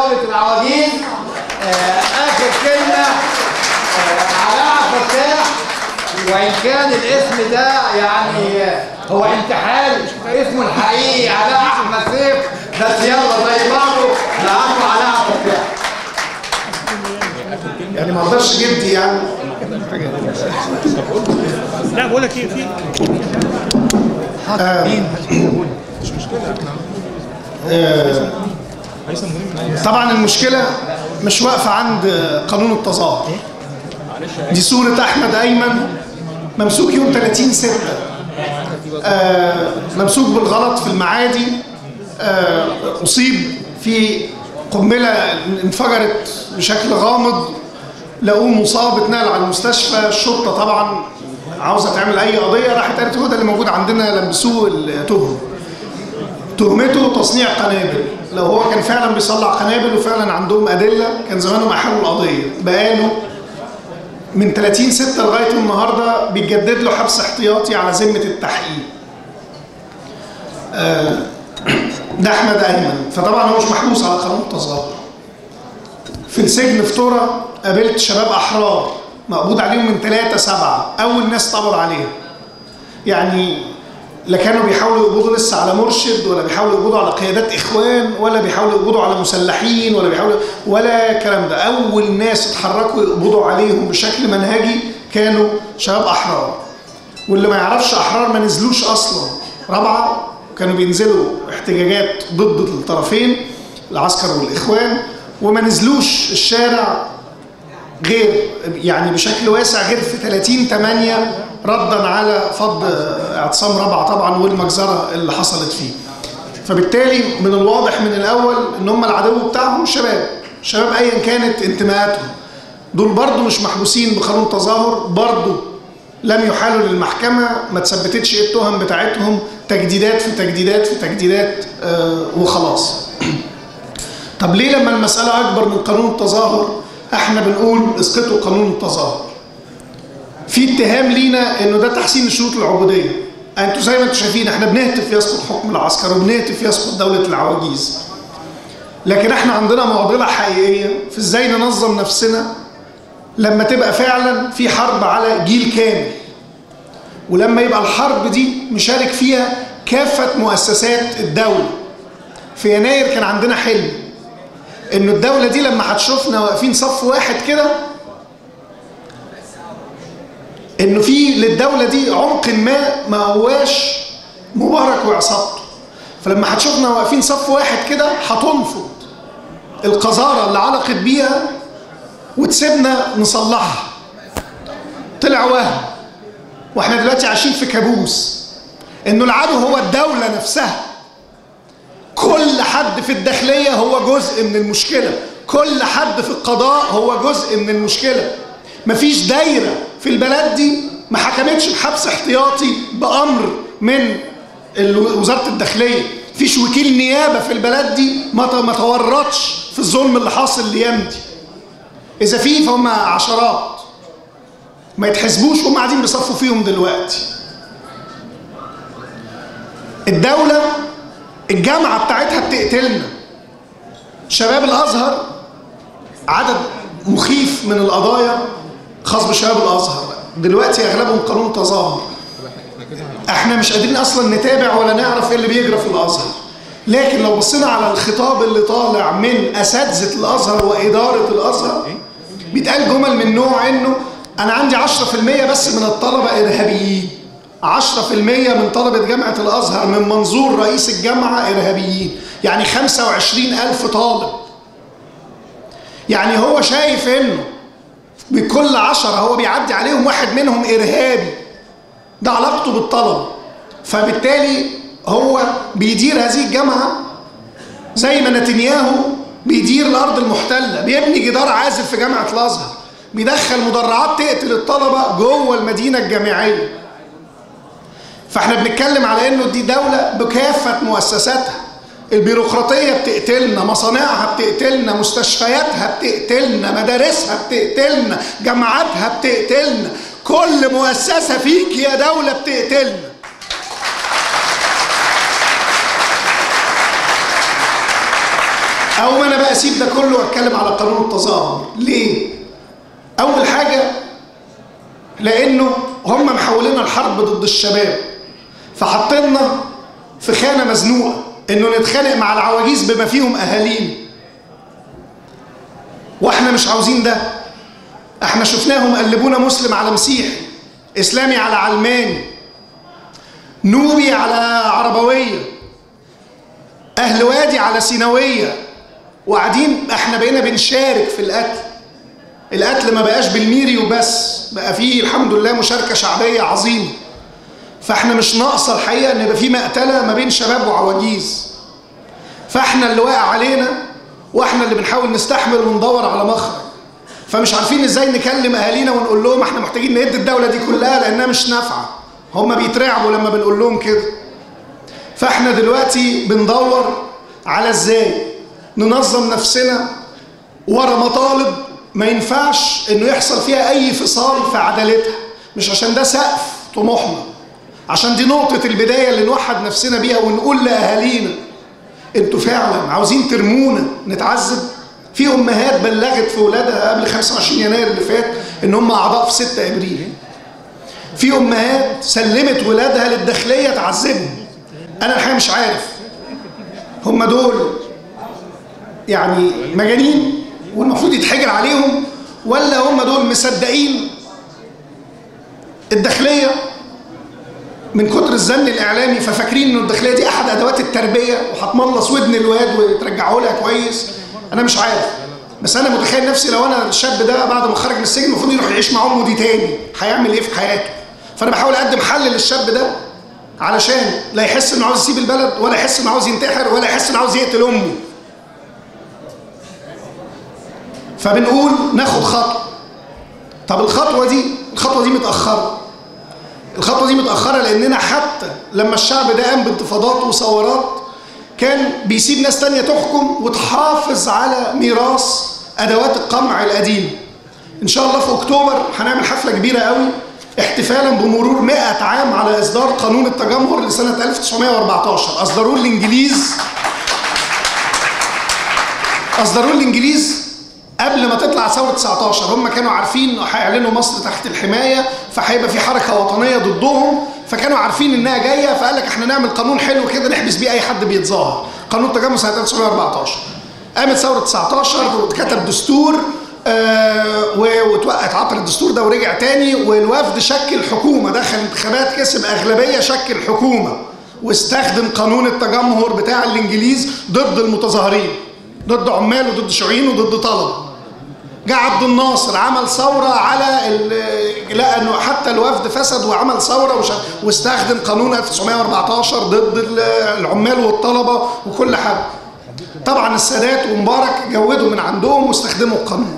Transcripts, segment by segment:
دولة العواجيز آه، آخر كلمة آه، علاء فتاح وإن كان الاسم ده يعني آه، هو انتحال اسمه الحقيقي علاء أحمد سيف بس يلا زي بعضه نعرفه علاء فتاح يعني ما اقدرش جدي يعني لا بقول لك ايه في طبعا المشكله مش واقفه عند قانون التظاهر دي صوره احمد ايمن ممسوك يوم 30 6 آه، ممسوك بالغلط في المعادي آه، اصيب في قنبله انفجرت بشكل غامض لقوه مصاب اتنقل على المستشفى الشرطه طبعا عاوزه تعمل اي قضيه راحت قالت هو ده اللي موجود عندنا لبسوه التهم تهمته تصنيع قنابل لو هو كان فعلا بيصنع قنابل وفعلا عندهم ادله كان زمانهم احلوا القضيه بقاله من 30 6 لغايه النهارده بيتجدد له حبس احتياطي على ذمه التحقيق آه، ده احمد ايمن فطبعا هو مش محبوس على قانون التظاهر في السجن في تورا قابلت شباب احرار مقبوض عليهم من 3 7 اول ناس قبض عليهم يعني لا كانوا بيحاولوا يقبضوا لسه على مرشد ولا بيحاولوا يقبضوا على قيادات اخوان ولا بيحاولوا يقبضوا على مسلحين ولا بيحاولوا ولا الكلام ده اول ناس اتحركوا يقبضوا عليهم بشكل منهجي كانوا شباب احرار واللي ما يعرفش احرار ما نزلوش اصلا رابعه كانوا بينزلوا احتجاجات ضد الطرفين العسكر والاخوان وما نزلوش الشارع غير يعني بشكل واسع غير في 30 8 ردا على فض اعتصام رابعه طبعا والمجزره اللي حصلت فيه. فبالتالي من الواضح من الاول ان هم العدو بتاعهم شباب، شباب ايا كانت انتماءاتهم. دول برضو مش محبوسين بقانون تظاهر برضو لم يحالوا للمحكمة ما تثبتتش ايه التهم بتاعتهم تجديدات في تجديدات في تجديدات آه وخلاص طب ليه لما المسألة أكبر من قانون التظاهر احنا بنقول اسقطوا قانون التظاهر في اتهام لينا انه ده تحسين شروط العبوديه انتوا زي ما انتوا شايفين احنا بنهتف يسقط حكم العسكر وبنهتف يسقط دوله العواجيز لكن احنا عندنا معضله حقيقيه في ازاي ننظم نفسنا لما تبقى فعلا في حرب على جيل كامل ولما يبقى الحرب دي مشارك فيها كافه مؤسسات الدوله في يناير كان عندنا حلم انه الدوله دي لما هتشوفنا واقفين صف واحد كده انه في للدوله دي عمق ما ما هواش مبارك وعصابته فلما هتشوفنا واقفين صف واحد كده هتنفض القذاره اللي علقت بيها وتسيبنا نصلحها طلع وهم واحنا دلوقتي عايشين في كابوس انه العدو هو الدوله نفسها كل حد في الداخليه هو جزء من المشكله كل حد في القضاء هو جزء من المشكله مفيش دايره في البلد دي ما حكمتش بحبس احتياطي بامر من ال- وزاره الداخليه مفيش وكيل نيابه في البلد دي ما ت- ما تورطش في الظلم اللي حاصل الايام دي اذا في فهم عشرات ما يتحسبوش هم قاعدين بيصفوا فيهم دلوقتي الدوله الجامعه بتاعتها بتقتلنا شباب الازهر عدد مخيف من القضايا خاص بشباب الازهر دلوقتي اغلبهم قانون تظاهر احنا مش قادرين اصلا نتابع ولا نعرف ايه اللي بيجرى في الازهر لكن لو بصينا على الخطاب اللي طالع من اساتذه الازهر واداره الازهر بيتقال جمل من نوع انه انا عندي 10% بس من الطلبه ارهابيين 10% من طلبة جامعة الأزهر من منظور رئيس الجامعة إرهابيين يعني 25 ألف طالب يعني هو شايف إنه بكل عشرة هو بيعدي عليهم واحد منهم إرهابي ده علاقته بالطلبة فبالتالي هو بيدير هذه الجامعة زي ما نتنياهو بيدير الأرض المحتلة بيبني جدار عازل في جامعة الأزهر بيدخل مدرعات تقتل الطلبة جوه المدينة الجامعية فاحنا بنتكلم على انه دي دولة بكافة مؤسساتها البيروقراطية بتقتلنا مصانعها بتقتلنا مستشفياتها بتقتلنا مدارسها بتقتلنا جامعاتها بتقتلنا كل مؤسسة فيك يا دولة بتقتلنا او ما انا بقى اسيب ده كله واتكلم على قانون التظاهر ليه اول حاجه لانه هم محولين الحرب ضد الشباب فحطينا في خانه مزنوقه انه نتخانق مع العواجيز بما فيهم اهالينا واحنا مش عاوزين ده احنا شفناهم قلبونا مسلم على مسيحي اسلامي على علماني نوبي على عربويه اهل وادي على سينويه وقاعدين احنا بقينا بنشارك في القتل القتل ما بقاش بالميري وبس بقى فيه الحمد لله مشاركه شعبيه عظيمه فاحنا مش ناقصه الحقيقه ان يبقى في مقتله ما بين شباب وعواجيز فاحنا اللي واقع علينا واحنا اللي بنحاول نستحمل وندور على مخرج فمش عارفين ازاي نكلم اهالينا ونقول لهم احنا محتاجين نهد الدوله دي كلها لانها مش نافعه هم بيترعبوا لما بنقول لهم كده فاحنا دلوقتي بندور على ازاي ننظم نفسنا ورا مطالب ما ينفعش انه يحصل فيها اي فصال في عدالتها مش عشان ده سقف طموحنا عشان دي نقطة البداية اللي نوحد نفسنا بيها ونقول لأهالينا انتوا فعلا عاوزين ترمونا نتعذب في امهات بلغت في ولادها قبل 25 يناير اللي فات ان هم اعضاء في 6 ابريل في امهات سلمت ولادها للداخليه تعذبهم انا الحقيقه مش عارف هم دول يعني مجانين والمفروض يتحجر عليهم ولا هم دول مصدقين الداخليه من كتر الزن الاعلامي ففاكرين ان الداخليه دي احد ادوات التربيه وهتملص ودن الواد وترجعه لها كويس انا مش عارف بس انا متخيل نفسي لو انا الشاب ده بعد ما خرج من السجن المفروض يروح يعيش مع امه دي تاني هيعمل ايه في حياته فانا بحاول اقدم حل للشاب ده علشان لا يحس انه عاوز يسيب البلد ولا يحس انه عاوز ينتحر ولا يحس انه عاوز يقتل امه فبنقول ناخد خطوه طب الخطوه دي الخطوه دي متاخره الخطوه دي متاخره لاننا حتى لما الشعب ده قام بانتفاضات وثورات كان بيسيب ناس تانية تحكم وتحافظ على ميراث ادوات القمع القديمه ان شاء الله في اكتوبر هنعمل حفله كبيره قوي احتفالا بمرور 100 عام على اصدار قانون التجمهر لسنه 1914 اصدروه الانجليز اصدروه الانجليز قبل ما تطلع ثوره 19 هم كانوا عارفين انه هيعلنوا مصر تحت الحمايه فهيبقى في حركه وطنيه ضدهم فكانوا عارفين انها جايه فقال لك احنا نعمل قانون حلو كده نحبس بيه اي حد بيتظاهر قانون التجمهر سنه 1914 قامت ثوره 19 واتكتب دستور آه واتعطل الدستور ده ورجع تاني والوفد شكل حكومه دخل انتخابات كسب اغلبيه شكل حكومه واستخدم قانون التجمهر بتاع الانجليز ضد المتظاهرين ضد عمال وضد شيوعيين وضد طلبه جاء عبد الناصر عمل ثوره على لقى انه حتى الوفد فسد وعمل ثوره وش... واستخدم قانون 1914 ضد العمال والطلبه وكل حاجه طبعا السادات ومبارك جودوا من عندهم واستخدموا القانون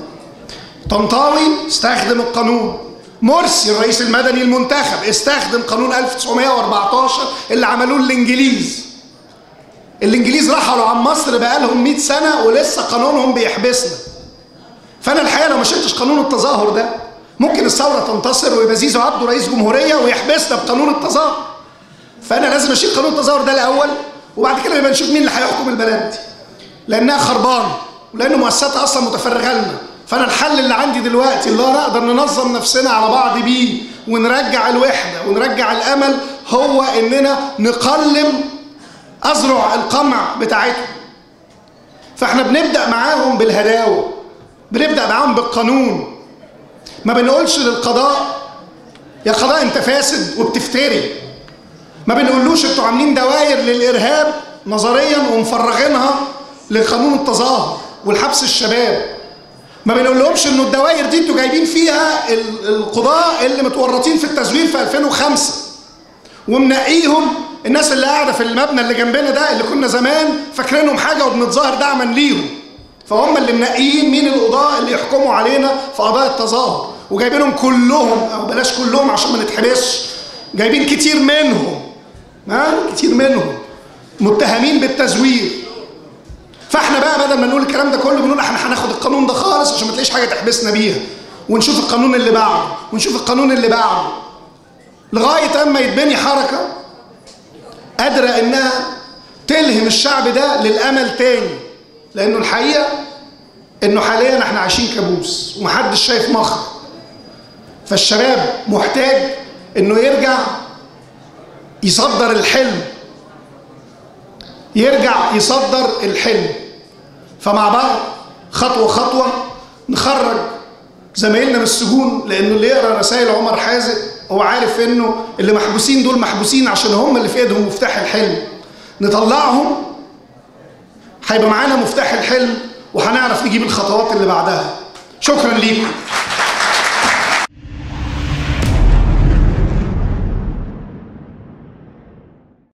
طنطاوي استخدم القانون مرسي الرئيس المدني المنتخب استخدم قانون 1914 اللي عملوه الانجليز الانجليز رحلوا عن مصر بقالهم 100 سنه ولسه قانونهم بيحبسنا فانا الحقيقه لو ما شلتش قانون التظاهر ده ممكن الثوره تنتصر ويبقى زيزو عبده رئيس جمهوريه ويحبسنا بقانون التظاهر فانا لازم اشيل قانون التظاهر ده الاول وبعد كده نبقى نشوف مين اللي هيحكم البلد دي لانها خربانه ولان مؤسساتها اصلا متفرغه لنا فانا الحل اللي عندي دلوقتي اللي نقدر ننظم نفسنا على بعض بيه ونرجع الوحده ونرجع الامل هو اننا نقلم أزرع القمع بتاعتهم فاحنا بنبدأ معاهم بالهداوة بنبدأ معاهم بالقانون ما بنقولش للقضاء يا قضاء انت فاسد وبتفتري ما بنقولوش انتوا عاملين دوائر للإرهاب نظريا ومفرغينها لقانون التظاهر والحبس الشباب ما بنقولهمش انه الدوائر دي انتوا جايبين فيها القضاء اللي متورطين في التزوير في 2005 ومنقيهم الناس اللي قاعده في المبنى اللي جنبنا ده اللي كنا زمان فاكرينهم حاجه وبنتظاهر دعما ليهم فهم اللي منقيين مين القضاة اللي يحكموا علينا في قضايا التظاهر وجايبينهم كلهم او بلاش كلهم عشان ما نتحبسش جايبين كتير منهم ها كتير منهم متهمين بالتزوير فاحنا بقى بدل ما نقول الكلام ده كله بنقول احنا هناخد القانون ده خالص عشان ما تلاقيش حاجه تحبسنا بيها ونشوف القانون اللي بعده ونشوف القانون اللي بعده لغايه اما يتبني حركه قادرة إنها تلهم الشعب ده للأمل تاني لانه الحقيقه انه حاليا احنا عايشين كابوس ومحدش شايف مخرج فالشباب محتاج انه يرجع يصدر الحلم يرجع يصدر الحلم فمع بعض خطوه خطوه نخرج زمايلنا من السجون لانه اللي يقرا رسائل عمر حازق هو عارف انه اللي محبوسين دول محبوسين عشان هم اللي في ايدهم مفتاح الحلم نطلعهم هيبقى معانا مفتاح الحلم وهنعرف نجيب الخطوات اللي بعدها شكرا ليكم